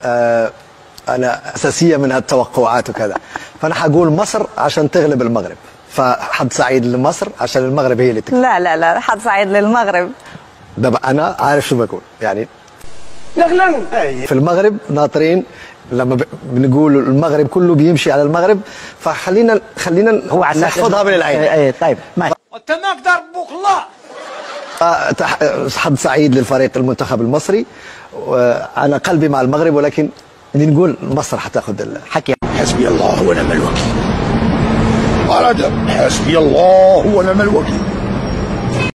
آه انا اساسيه من هالتوقعات وكذا فانا حقول مصر عشان تغلب المغرب فحد سعيد لمصر عشان المغرب هي اللي تكسب لا لا لا حد سعيد للمغرب ده بقى انا عارف شو بقول يعني في المغرب ناطرين لما ب- بنقول المغرب كله بيمشي على المغرب فخلينا خلينا هو على أساس نحفظها إنه- من العين ايه إيه، طيب ماشي آه، تح- حد سعيد للفريق المنتخب المصري وانا قلبي مع المغرب ولكن نقول مصر حتاخذ ال- حكي حسبي الله ونعم الوكيل قال حسبي الله ونعم الوكيل